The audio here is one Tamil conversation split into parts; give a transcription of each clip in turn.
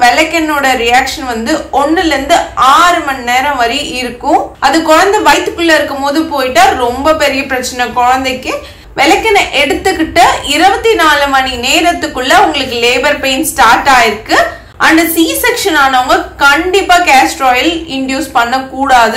விளக்கெண்ணோட ரியாக்ஷன் வந்து ஒண்ணுல இருந்து ஆறு மணி நேரம் வரை இருக்கும் அது குழந்தை வயிற்றுக்குள்ள இருக்கும் போது போயிட்டா ரொம்ப பெரிய பிரச்சனை குழந்தைக்கு விளக்கெண்ணெய் எடுத்துக்கிட்டு இருபத்தி நாலு மணி நேரத்துக்குள்ள உங்களுக்கு லேபர் பெயின் ஸ்டார்ட் ஆயிருக்கு அண்ட் சி செக்ஷன் ஆனவங்க கண்டிப்பா கேஸ்ட்ர் ஆயில் இன்டியூஸ் பண்ணக்கூடாது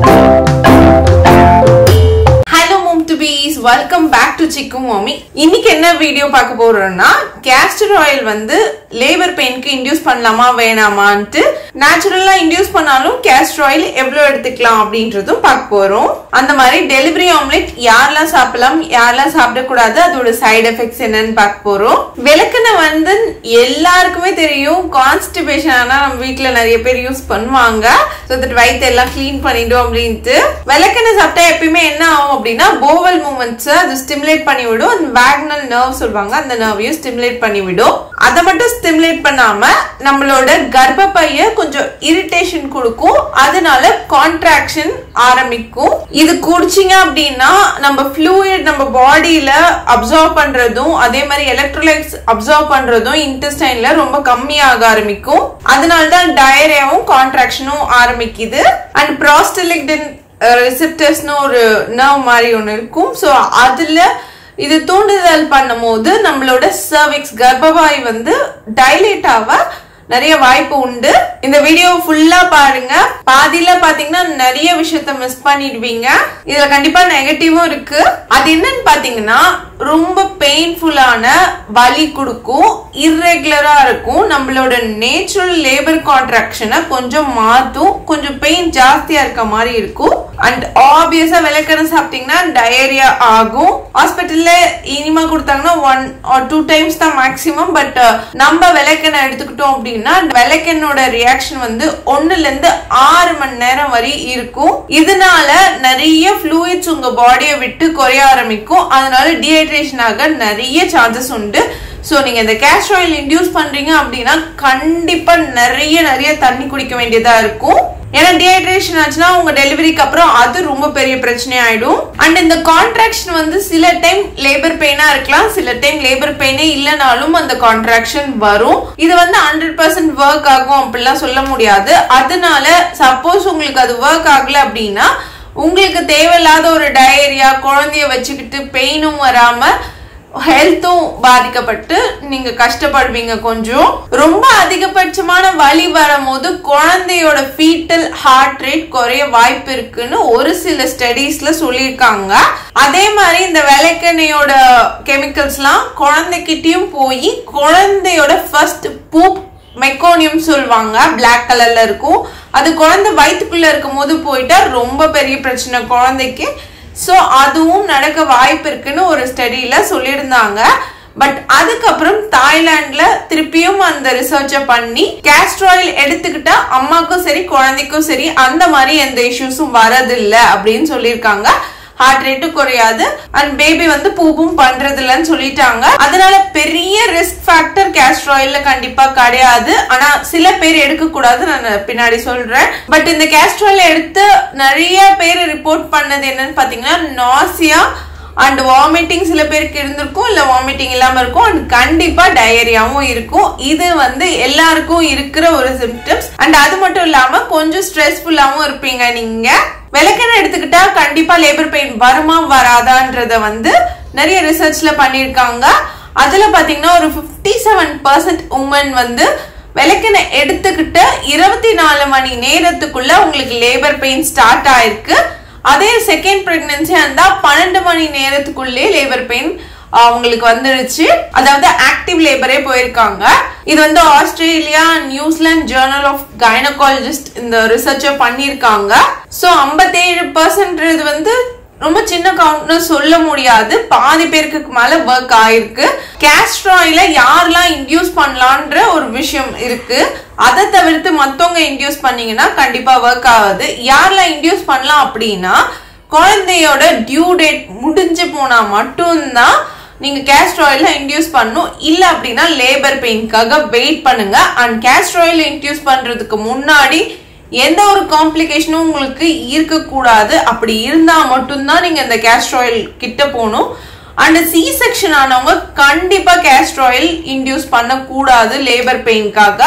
hello mom to bees welcome back to Chikku Mami இன்னைக்கு என்ன வீடியோ பார்க்க போறோம்னா கேஸ்டர் ஆயில் வந்து லேபர் பெயினுக்கு இன்டியூஸ் பண்ணலாமா வேணாமான்ட்டு நேச்சுரலா இன்டியூஸ் பண்ணாலும் கேஸ்டர் ஆயில் எவ்வளவு எடுத்துக்கலாம் அப்படின்றதும் பார்க்க போறோம் அந்த மாதிரி டெலிவரி ஆம்லெட் யாரெல்லாம் சாப்பிடலாம் யாரெல்லாம் சாப்பிடக்கூடாது அதோட சைடு எஃபெக்ட்ஸ் என்னன்னு பார்க்க போறோம் விளக்கெண்ணெய் வந்து எல்லாருக்குமே தெரியும் கான்ஸ்டிபேஷன் ஆனா நம்ம வீட்ல நிறைய பேர் யூஸ் பண்ணுவாங்க ஸோ தட் வயிற்று எல்லாம் க்ளீன் பண்ணிடும் அப்படின்ட்டு விளக்கெண்ணெய் சாப்பிட்டா எப்பயுமே என்ன ஆகும் அப்படின்னா போவல் மூமெண்ட்ஸ் அது ஸ்டிமுலேட் பண்ணி விடும் அந்த வேக்னல் நர்வ் சொல்லுவாங்க அந்த நர்வையும் ஸ்டிமுலேட் பண்ணி விடும் அதை மட்டும் ஸ்டிமுலேட் பண்ணாம நம்மளோட கர்ப்பப்பைய கொஞ்சம் இரிட்டேஷன் கொடுக்கும் அதனால கான்ட்ராக்ஷன் ஆரம்பிக்கும் இது குடிச்சிங்க அப்படின்னா நம்ம ஃப்ளூயிட் நம்ம பாடியில அப்சர்வ் பண்றதும் அதே மாதிரி எலக்ட்ரோலைட்ஸ் அப்சர்வ் பண்றதும் இன்டெஸ்டைன்ல ரொம்ப கம்மியாக ஆரம்பிக்கும் அதனால தான் டயரியாவும் கான்ட்ராக்ஷனும் ஆரம்பிக்குது அண்ட் ப்ராஸ்டலிக்டின் ரிசெப்டர்ஸ்னு ஒரு நர்வ் மாதிரி ஒன்று இருக்கும் ஸோ அதில் இது தூண்டுதல் பண்ணும்போது நம்மளோட சர்விக்ஸ் கர்ப்பவாய் வந்து டைலேட் ஆக நிறைய வாய்ப்பு உண்டு இந்த வீடியோ ஃபுல்லா பாருங்க பாதியில பாத்தீங்கன்னா நிறைய விஷயத்த மிஸ் பண்ணிடுவீங்க இதுல கண்டிப்பா நெகட்டிவும் இருக்கு அது என்னன்னு பாத்தீங்கன்னா ரொம்ப பெயின்ஃபுல்லான வலி கொடுக்கும் இர்ரெகுலரா இருக்கும் நம்மளோட நேச்சுரல் லேபர் கான்ட்ராக்ஷனை கொஞ்சம் மாத்தும் கொஞ்சம் பெயின் ஜாஸ்தியா இருக்க மாதிரி இருக்கும் அண்ட் ஆப்வியஸா விளக்கெண்ணெய் சாப்பிட்டீங்கன்னா டயரியா ஆகும் ஹாஸ்பிட்டல்ல இனிமா கொடுத்தாங்கன்னா ஒன் ஆர் டூ டைம்ஸ் தான் மேக்சிமம் பட் நம்ம விளக்கெண்ணெய் எடுத்துக்கிட்டோம் அப்படின்னா விளக்கெண்ணோட ரியாக்ஷன் வந்து ஒண்ணுல இருந்து ஆறு மணி நேரம் வரை இருக்கும் இதனால நிறைய ஃப்ளூயிட்ஸ் உங்க பாடியை விட்டு குறைய ஆரம்பிக்கும் அதனால டீஹைட்ரேஷன் ஆக நிறைய சான்சஸ் உண்டு ஸோ நீங்க இந்த கேஸ்ட் ஆயில் இன்டியூஸ் பண்றீங்க அப்படின்னா கண்டிப்பா நிறைய நிறைய தண்ணி குடிக்க வேண்டியதா இருக்கும் ஏன்னா டீஹைட்ரேஷன் ஆச்சுன்னா உங்க டெலிவரிக்கு அப்புறம் அது ரொம்ப பெரிய பிரச்சனை ஆயிடும் அண்ட் இந்த கான்ட்ராக்ஷன் வந்து சில டைம் லேபர் பெயினா இருக்கலாம் சில டைம் லேபர் பெயினே இல்லைனாலும் அந்த கான்ட்ராக்ஷன் வரும் இது வந்து ஹண்ட்ரட் பர்சன்ட் ஒர்க் ஆகும் அப்படிலாம் சொல்ல முடியாது அதனால சப்போஸ் உங்களுக்கு அது ஒர்க் ஆகல அப்படின்னா உங்களுக்கு தேவையில்லாத ஒரு டயரியா குழந்தைய வச்சுக்கிட்டு பெயினும் வராம ஹெல்த்தும் பாதிக்கப்பட்டு நீங்க கஷ்டப்படுவீங்க கொஞ்சம் ரொம்ப அதிகபட்சமான வலி வரும்போது குழந்தையோட ஃபீட்டல் ஹார்ட் ரேட் குறைய வாய்ப்பு இருக்குன்னு ஒரு சில ஸ்டடீஸ்ல சொல்லியிருக்காங்க அதே மாதிரி இந்த விளக்கெண்ணையோட கெமிக்கல்ஸ்லாம் குழந்தைகிட்டயும் போய் குழந்தையோட ஃபர்ஸ்ட் பூப் மெக்கோனியம் சொல்லுவாங்க பிளாக் கலர்ல இருக்கும் அது குழந்தை வயிற்றுக்குள்ள இருக்கும் போது போயிட்டா ரொம்ப பெரிய பிரச்சனை குழந்தைக்கு ஸோ அதுவும் நடக்க வாய்ப்பு இருக்குன்னு ஒரு ஸ்டடியில சொல்லியிருந்தாங்க பட் அதுக்கப்புறம் தாய்லாந்துல திருப்பியும் அந்த ரிசர்ச்சை பண்ணி கேஸ்ட்ராயில் எடுத்துக்கிட்டா அம்மாக்கும் சரி குழந்தைக்கும் சரி அந்த மாதிரி எந்த இஷ்யூஸும் வரதில்லை அப்படின்னு சொல்லியிருக்காங்க ஹார்ட் ரேட்டும் குறையாது அண்ட் பேபி வந்து பூப்பும் பண்றது இல்லைன்னு சொல்லிட்டாங்க அதனால பெரிய ரிஸ்க் ஃபேக்டர் கேஸ்ட்ராயில்ல கண்டிப்பா கிடையாது ஆனா சில பேர் எடுக்க கூடாது நான் பின்னாடி சொல்றேன் பட் இந்த கேஸ்ட்ராயில் எடுத்து நிறைய பேர் ரிப்போர்ட் பண்ணது என்னன்னு பாத்தீங்கன்னா நாசியா அண்ட் வாமிட்டிங் சில பேருக்கு இருந்திருக்கும் இல்ல வாமிட்டிங் இல்லாம இருக்கும் அண்ட் கண்டிப்பா டயரியாவும் இருக்கும் இது வந்து எல்லாருக்கும் இருக்கிற ஒரு சிம்டம்ஸ் அண்ட் அது மட்டும் இல்லாம கொஞ்சம் ஸ்ட்ரெஸ்ஃபுல்லாவும் இருப்பீங்க நீங்க விளக்கெண்ணெய் எடுத்துக்கிட்டா கண்டிப்பா லேபர் பெயின் வருமா வராதான்றத வந்து நிறைய ரிசர்ச்ல பண்ணிருக்காங்க அதுல பாத்தீங்கன்னா ஒரு பிப்டி செவன் பர்சன்ட் உமன் வந்து விளக்கெண்ணெய் எடுத்துக்கிட்டு இருபத்தி நாலு மணி நேரத்துக்குள்ள உங்களுக்கு லேபர் பெயின் ஸ்டார்ட் ஆயிருக்கு அதே செகண்ட் பிரெக்னன்சி இருந்தா பன்னெண்டு மணி நேரத்துக்குள்ளே லேபர் பெயின் அவங்களுக்கு வந்துருச்சு அதாவது ஆக்டிவ் லேபரே போயிருக்காங்க இது வந்து Australia New Zealand journal of gynaecologist இந்த ரிசர்ச்சை பண்ணியிருக்காங்க ஸோ ஐம்பத்தேழு பர்சன்ட் வந்து ரொம்ப சின்ன கவுண்ட்னு சொல்ல முடியாது பாதி பேருக்கு மேல ஒர்க் ஆயிருக்கு கேஸ்ட்ராயில யாரெல்லாம் இன்டியூஸ் பண்ணலான்ற ஒரு விஷயம் இருக்கு அதை தவிர்த்து மத்தவங்க இன்டியூஸ் பண்ணீங்கன்னா கண்டிப்பா ஒர்க் ஆகாது யாரெல்லாம் இன்டியூஸ் பண்ணலாம் அப்படின்னா குழந்தையோட டியூ டேட் முடிஞ்சு போனா மட்டும்தான் நீங்க கேஸ்டர் ஆயில இன்டியூஸ் பண்ணும் இல்ல அப்படின்னா லேபர் பெயின்காக வெயிட் பண்ணுங்க அண்ட் கேஸ்டர் ஆயில் இன்டியூஸ் பண்றதுக்கு முன்னாடி எந்த ஒரு காம்ப்ளிகேஷனும் உங்களுக்கு இருக்கக்கூடாது அப்படி இருந்தா மட்டும்தான் நீங்க இந்த கேஸ்டர் ஆயில் கிட்ட போகணும் அண்ட் சி செக்ஷன் ஆனவங்க கண்டிப்பா கேஸ்டர் ஆயில் இன்டியூஸ் பண்ணக்கூடாது லேபர் பெயின்காக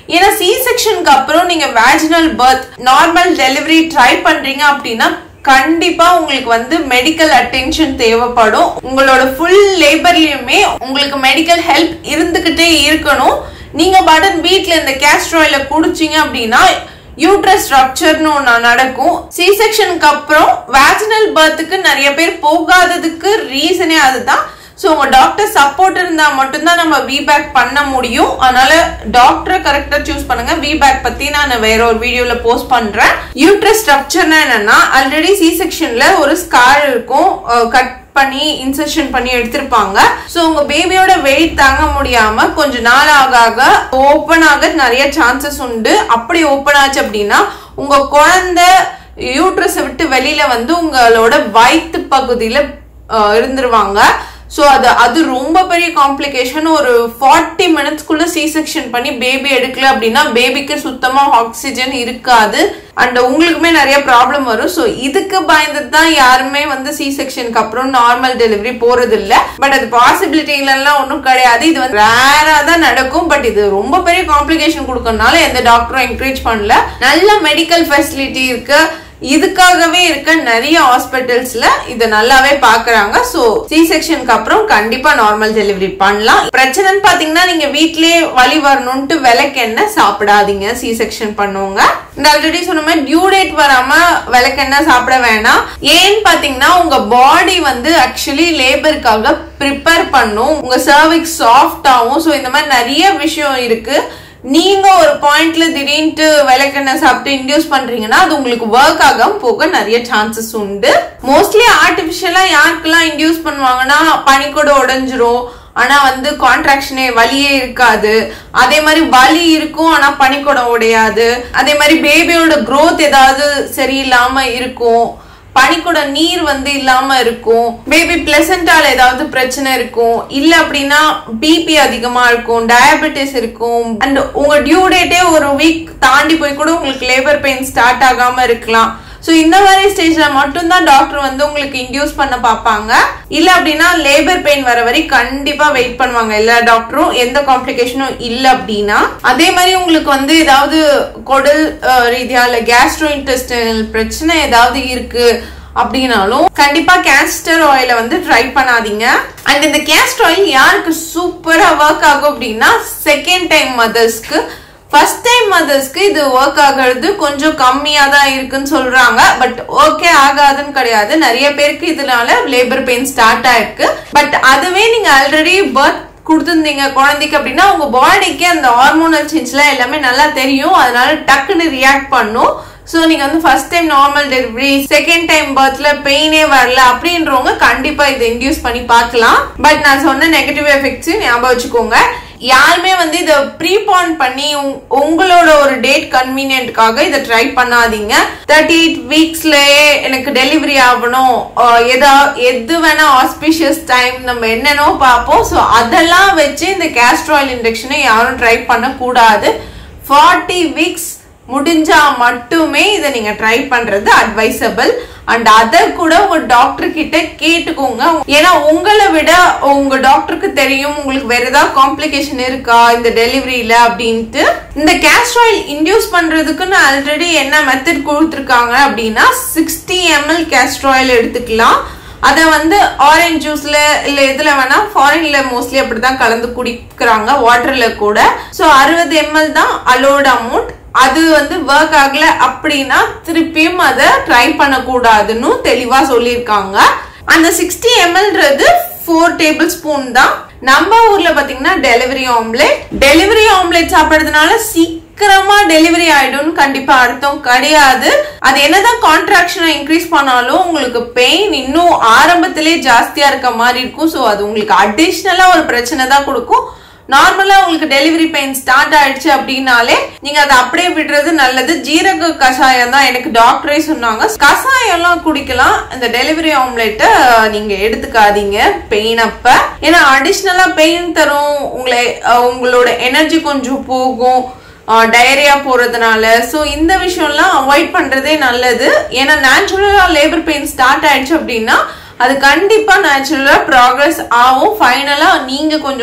ஏன்னா சி செக்ஷனுக்கு அப்புறம் நீங்க vaginal birth normal delivery try பண்றீங்க அப்படின்னா கண்டிப்பா உங்களுக்கு வந்து மெடிக்கல் அட்டென்ஷன் தேவைப்படும் உங்களோட ஃபுல் லேபர்லயுமே உங்களுக்கு மெடிக்கல் ஹெல்ப் இருந்துகிட்டே இருக்கணும் நீங்க பட்டன் வீட்ல இந்த கேஸ்ட்ராயில குடிச்சீங்க அப்படின்னா யூட்ரஸ் ரப்சர்னு ஒன்று நடக்கும் சி செக்ஷனுக்கு அப்புறம் வேஜினல் பர்த்துக்கு நிறைய பேர் போகாததுக்கு ரீசனே அதுதான் ஸோ உங்க டாக்டர் சப்போர்ட் இருந்தா மட்டும்தான் நம்ம விபேக் பண்ண முடியும் அதனால டாக்டரை கரெக்டா சூஸ் பண்ணுங்க விபேக் பத்தி நான் வேற ஒரு வீடியோல போஸ்ட் பண்றேன் யூட்ரஸ் ஸ்ட்ரக்சர்னா என்னன்னா ஆல்ரெடி சி செக்ஷன்ல ஒரு ஸ்கார் இருக்கும் கட் பண்ணி இன்செஷன் பண்ணி எடுத்திருப்பாங்க ஸோ உங்க பேபியோட வெயிட் தாங்க முடியாம கொஞ்ச நாள் ஆக ஆக ஓப்பன் ஆக நிறைய சான்சஸ் உண்டு அப்படி ஓப்பன் ஆச்சு அப்படின்னா உங்க குழந்தை யூட்ரஸை விட்டு வெளியில வந்து உங்களோட வயிற்று பகுதியில அஹ், இருந்துருவாங்க ஸோ அது அது ரொம்ப பெரிய காம்ப்ளிகேஷன் ஒரு ஃபார்ட்டி மினிட்ஸ்க்குள்ள சி செக்ஷன் பண்ணி பேபி எடுக்கல அப்படின்னா பேபிக்கு சுத்தமா ஆக்சிஜன் இருக்காது அண்ட் உங்களுக்குமே நிறைய ப்ராப்ளம் வரும் ஸோ இதுக்கு பயந்து தான் யாருமே வந்து சி செக்ஷனுக்கு அப்புறம் நார்மல் டெலிவரி போறது இல்ல பட் அது பாசிபிலிட்டிலாம் ஒன்றும் கிடையாது இது வந்து ரேரா தான் நடக்கும் பட் இது ரொம்ப பெரிய காம்ப்ளிகேஷன் கொடுக்கறதுனால எந்த டாக்டரும் என்கரேஜ் பண்ணல நல்ல மெடிக்கல் ஃபெசிலிட்டி இருக்கு இதுக்காகவே இருக்க நிறைய ஹாஸ்பிட்டல்ஸ்ல இத நல்லாவே பாக்குறாங்க சோ சி செக்ஷனுக்கு அப்புறம் கண்டிப்பா நார்மல் டெலிவரி பண்ணலாம் பிரச்சனைன்னு பாத்தீங்கன்னா நீங்க வீட்லயே வலி வரணும்ட்டு விளக்கெண்ணெய் சாப்பிடாதீங்க சி செக்ஷன் பண்ணுவாங்க இந்த ஆல்ரெடி சொன்ன மாதிரி டியூ டேட் வராம விளக்கெண்ணெய் சாப்பிட வேணாம் ஏன்னு பாத்தீங்கன்னா உங்க பாடி வந்து ஆக்சுவலி லேபருக்காக ப்ரிப்பேர் பண்ணும் உங்க சர்விக்ஸ் சாஃப்ட் ஆகும் ஸோ இந்த மாதிரி நிறைய விஷயம் இருக்கு நீங்க ஒரு பாயிண்ட்ல திடீர்னு விளக்கெண்ணெய் சாப்பிட்டு இன்டியூஸ் பண்றீங்கன்னா அது உங்களுக்கு ஒர்க் ஆகாம போக நிறைய சான்சஸ் உண்டு மோஸ்ட்லி ஆர்டிபிஷியலா யாருக்கெல்லாம் இன்டியூஸ் பண்ணுவாங்கன்னா பனிக்கூட உடைஞ்சிரும் ஆனா வந்து கான்ட்ராக்ஷனே வலியே இருக்காது அதே மாதிரி வலி இருக்கும் ஆனா பனிக்கூடம் உடையாது அதே மாதிரி பேபியோட growth ஏதாவது சரியில்லாம இருக்கும் பனிக்கூட நீர் வந்து இல்லாம இருக்கும் பேபி பிளசண்டால ஏதாவது பிரச்சனை இருக்கும் இல்ல அப்படின்னா பிபி அதிகமா இருக்கும் டயபெட்டிஸ் இருக்கும் அண்ட் உங்க டியூ டேட்டே ஒரு வீக் தாண்டி போய் கூட உங்களுக்கு லேபர் பெயின் ஸ்டார்ட் ஆகாம இருக்கலாம் ஸோ இந்த மாதிரி ஸ்டேஜ்ல மட்டும்தான் டாக்டர் வந்து உங்களுக்கு இன்டியூஸ் பண்ண பார்ப்பாங்க இல்ல அப்படின்னா லேபர் பெயின் வர வரை கண்டிப்பா வெயிட் பண்ணுவாங்க எல்லா டாக்டரும் எந்த காம்ப்ளிகேஷனும் இல்ல அப்படின்னா அதே மாதிரி உங்களுக்கு வந்து ஏதாவது குடல் அஹ், ரீதியா இல்ல கேஸ்ட்ரோ இன்டெஸ்டினல் பிரச்சனை ஏதாவது இருக்கு அப்படின்னாலும் கண்டிப்பா கேஸ்டர் ஆயில வந்து ட்ரை பண்ணாதீங்க அண்ட் இந்த கேஸ்டர் ஆயில் யாருக்கு சூப்பரா ஒர்க் ஆகும் அப்படின்னா செகண்ட் டைம் மதர்ஸ்க்கு ஃபர்ஸ்ட் டைம் மதர்ஸ்க்கு இது ஒர்க் ஆகிறது கொஞ்சம் கம்மியா தான் இருக்குன்னு சொல்றாங்க பட் ஓகே ஆகாதுன்னு கிடையாது நிறைய பேருக்கு இதனால லேபர் பெயின் ஸ்டார்ட் ஆயிருக்கு பட் அதுவே நீங்க ஆல்ரெடி பர்த் கொடுத்துருந்தீங்க குழந்தைக்கு அப்படின்னா உங்க பாடிக்கு அந்த ஹார்மோனல் சேஞ்ச்லாம் எல்லாமே நல்லா தெரியும் அதனால டக்குன்னு ரியாக்ட் பண்ணும் ஸோ நீங்க வந்து first time normal delivery second time பர்த்ல பெயினே வரல அப்படின்றவங்க கண்டிப்பா இதை இன்டியூஸ் பண்ணி பார்க்கலாம் பட் நான் சொன்ன நெகட்டிவ் எஃபெக்ட்ஸ் ஞாபகம் வச்சுக்கோங்க யாருமே வந்து இதை ப்ரீபான் பண்ணி உங்- உங்களோட ஒரு டேட் கன்வீனியன்ட்காக இதை ட்ரை பண்ணாதீங்க தேர்ட்டி எயிட் வீக்ஸ்லயே எனக்கு டெலிவரி ஆகணும் ஆஹ் எதா எது வேணா ஆஸ்பிஷியஸ் டைம் நம்ம என்னென்னோ பார்ப்போம் ஸோ அதெல்லாம் வச்சு இந்த கேஸ்ட்ராயில் இன்டெக்ஷனை யாரும் ட்ரை பண்ணக்கூடாது ஃபார்ட்டி வீக்ஸ் முடிஞ்சா மட்டுமே இதை நீங்க ட்ரை பண்றது அட்வைசபிள் அண்ட் அதை கூட உங்க டாக்டர் கிட்ட கேட்டுக்கோங்க ஏன்னா உங்களை விட உங்க டாக்டருக்கு தெரியும் உங்களுக்கு வேற ஏதாவது காம்ப்ளிகேஷன் இருக்கா இந்த டெலிவரியில அப்படின்ட்டு இந்த கேஸ்ட்ராயில் இன்டியூஸ் பண்றதுக்குன்னு ஆல்ரெடி என்ன மெத்தட் கொடுத்துருக்காங்க அப்படின்னா சிக்ஸ்டி எம்எல் கேஸ்ட்ராயில் எடுத்துக்கலாம் அதை வந்து ஆரஞ்சு ஜூஸ்ல இல்ல இதுல வேணா ஃபாரின்ல மோஸ்ட்லி அப்படிதான் கலந்து குடிக்கிறாங்க வாட்டர்ல கூட சோ அறுபது எம்எல் தான் அலோட் அமௌண்ட் அது வந்து ஒர்க் ஆகல அப்படின்னா திருப்பியும் அதை ட்ரை பண்ணக்கூடாதுன்னு தெளிவா சொல்லியிருக்காங்க அந்த சிக்ஸ்டி எம்எல்ன்றது ஃபோர் டேபிள் ஸ்பூன் தான் நம்ம ஊர்ல பாத்தீங்கன்னா டெலிவரி ஆம்லெட் டெலிவரி ஆம்லெட் சாப்பிடுறதுனால சீக்கிரமா டெலிவரி ஆயிடும்னு கண்டிப்பா அர்த்தம் கிடையாது அது என்னதான் கான்ட்ராக்ஷனை இன்க்ரீஸ் பண்ணாலும் உங்களுக்கு பெயின் இன்னும் ஆரம்பத்திலே ஜாஸ்தியா இருக்க மாதிரி இருக்கும் ஸோ அது உங்களுக்கு அடிஷ்னலா ஒரு பிரச்சனை தான் கொடுக்கும் நார்மலா உங்களுக்கு டெலிவரி பெயின் ஸ்டார்ட் ஆயிடுச்சு அப்படின்னாலே நீங்க அதை அப்படியே விடுறது நல்லது ஜீரக கஷாயம் தான் எனக்கு டாக்டரே சொன்னாங்க கஷாயம் எல்லாம் குடிக்கலாம் இந்த டெலிவரி ஆம்லெட்டை நீங்க எடுத்துக்காதீங்க பெயின் அப்ப ஏன்னா அடிஷ்னலா பெயின் தரும் உங்களை அஹ், உங்களோட எனர்ஜி கொஞ்சம் போகும் டயரியா போறதுனால ஸோ இந்த விஷயம்லாம் அவாய்ட் பண்றதே நல்லது ஏன்னா நேச்சுரலா லேபர் பெயின் ஸ்டார்ட் ஆயிடுச்சு அப்படின்னா அது கண்டிப்பா நேச்சுரலா ப்ராக்ரஸ் ஆகும் ஃபைனலா நீங்க கொஞ்சம்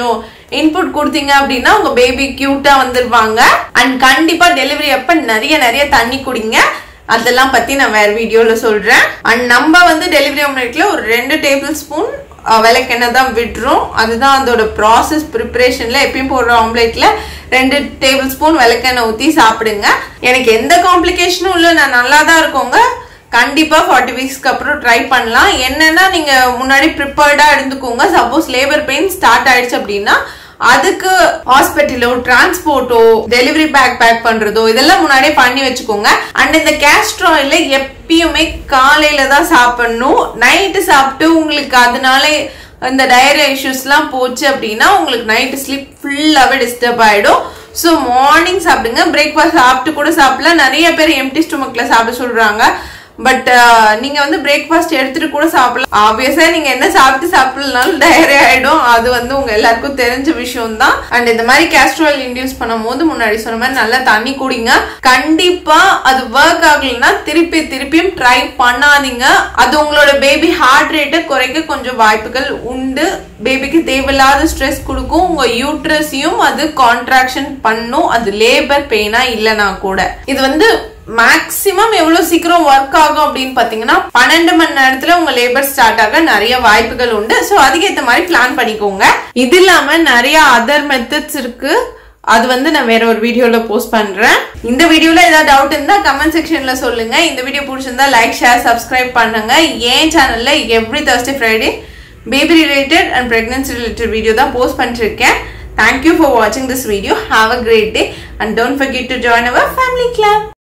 இன்புட் கொடுத்தீங்க அப்படின்னா உங்க பேபி கியூட்டா வந்துருவாங்க அண்ட் கண்டிப்பா டெலிவரி அப்ப நிறைய நிறைய தண்ணி குடிங்க அதெல்லாம் பத்தி நான் வேற வீடியோல சொல்றேன் அண்ட் நம்ம வந்து டெலிவரி ஆம்லெட்ல ஒரு ரெண்டு டேபிள் ஸ்பூன் விளக்கெண்ணெய் தான் விட்டுரும் அதுதான் அதோட ப்ராசஸ் ப்ரிப்பரேஷன்ல எப்பயும் போடுற ஆம்லெட்ல ரெண்டு டேபிள் ஸ்பூன் விளக்கெண்ணெய் ஊற்றி சாப்பிடுங்க எனக்கு எந்த காம்ப்ளிகேஷனும் இல்லை நான் நல்லா தான் இருக்கோங்க கண்டிப்பா ஃபார்ட்டி வீக்ஸ்க்கு அப்புறம் ட்ரை பண்ணலாம் என்னன்னா நீங்க முன்னாடி ப்ரிப்பேர்டா இருந்துக்கோங்க சப்போஸ் லேபர் பெயின் ஸ்டார்ட் ஆயிடுச்சு அப்படின்னா அதுக்கு ஹாஸ்பிட்டலோ டிரான்ஸ்போர்ட்டோ டெலிவரி பேக் பேக் பண்றதோ இதெல்லாம் முன்னாடியே பண்ணி வச்சுக்கோங்க அண்ட் இந்த கேஸ்ட்ர் ஆயில எப்பயுமே காலையில தான் சாப்பிடணும் நைட்டு சாப்பிட்டு உங்களுக்கு அதனால இந்த டயரியா இஷ்யூஸ்லாம் போச்சு அப்படின்னா உங்களுக்கு நைட்டு ஸ்லீப் ஃபுல்லாகவே டிஸ்டர்ப் ஆகிடும் ஸோ மார்னிங் சாப்பிடுங்க பிரேக்ஃபாஸ்ட் சாப்பிட்டு கூட சாப்பிடலாம் நிறைய பேர் எம்டி ஸ்டொமக்ல சாப்பிட சொல்றாங்க பட் நீங்க வந்து பிரேக்ஃபாஸ்ட் எடுத்துட்டு கூட சாப்பிடலாம் ஆப்வியஸா நீங்க என்ன சாப்பிட்டு சாப்பிடலனாலும் டயரி ஆயிடும் அது வந்து உங்க எல்லாருக்கும் தெரிஞ்ச விஷயம் தான் அண்ட் இந்த மாதிரி கேஸ்ட்ரால் இன்டியூஸ் பண்ணும் போது முன்னாடி சொன்ன மாதிரி நல்லா தண்ணி குடிங்க கண்டிப்பா அது ஒர்க் ஆகலைன்னா திருப்பி திருப்பியும் ட்ரை பண்ணாதீங்க அது உங்களோட பேபி ஹார்ட் ரேட்டை குறைக்க கொஞ்சம் வாய்ப்புகள் உண்டு பேபிக்கு தேவையில்லாத ஸ்ட்ரெஸ் கொடுக்கும் உங்க யூட்ரஸையும் அது கான்ட்ராக்ஷன் பண்ணும் அது லேபர் பெயினா இல்லைனா கூட இது வந்து மேக்சிமம் எவ்வளவு சீக்கிரம் ஒர்க் ஆகும் அப்படின்னு பாத்தீங்கன்னா பன்னெண்டு மணி நேரத்துல உங்க லேபர் ஸ்டார்ட் ஆக நிறைய வாய்ப்புகள் உண்டு ஸோ அதுக்கேற்ற மாதிரி பிளான் பண்ணிக்கோங்க இது இல்லாம நிறைய அதர் மெத்தட்ஸ் இருக்கு அது வந்து நான் வேற ஒரு வீடியோல போஸ்ட் பண்றேன் இந்த வீடியோல ஏதாவது டவுட் இருந்தா கமெண்ட் செக்ஷன்ல சொல்லுங்க இந்த வீடியோ பிடிச்சிருந்தா லைக் ஷேர் சப்ஸ்கிரைப் பண்ணுங்க என் சேனல்ல every Thursday Friday baby related and pregnancy related video தான் போஸ்ட் பண்ணிருக்கேன் Thank you for watching this video. Have a great day and don't forget to join our family club.